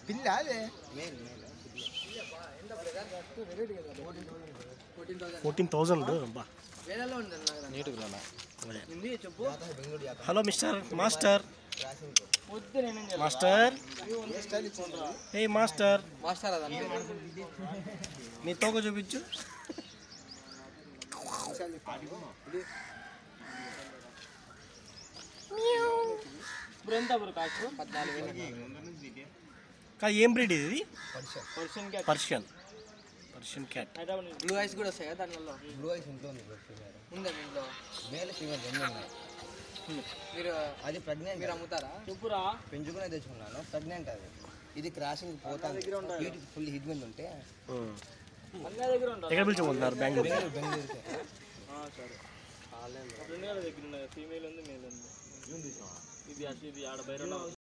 పిల్ల అదే fourteen thousand బా వేలలో ఉంది నాకు నీటుగా హిందీ చెప్పు హలో మిస్టర్ మాస్టర్ వద్దు నేనేం చెప్పాలి మాస్టర్ ఏ మాస్టర్ మాస్టర్ అదండి నీ తోక చూపించు ఇప్పుడు ఎంత బ్రో కాస్ట్ పద్నాలుగు వేలు కాదు ఏం బ్రీడ్ ఇది Persian cat Persian Persian cat blue eyes కూడా వస్తాయి కదా దానివల్ల బ్లూ ఐస్ ఇంట్లో ఉంది ఫీమేల్ ఉందా మీ ఇంట్లో మేల్ ఫీమేల్ రెండు ఉన్నాయి మీరు అది ప్రెగ్నెంట్ మీరు అమ్ముతారా చెప్పురా పెంచుకునే తెచ్చుకున్నాను ప్రెగ్నెంట్ అది ఇది క్రాసింగ్ పోతాను హీట్ ఫుల్ హీట్ మీద ఉంటే అన్న దగ్గర ఉంటారు ఎక్కడ పిలిచిపోతున్నారు బెంగళూరు బెంగళూరు బెంగళూరుకి సరే రెండు దగ్గర ఉన్నాయి ఫీమేల్ ఉంది మేల్ ఉంది ఇది అసలు ఇది ఆడ బయట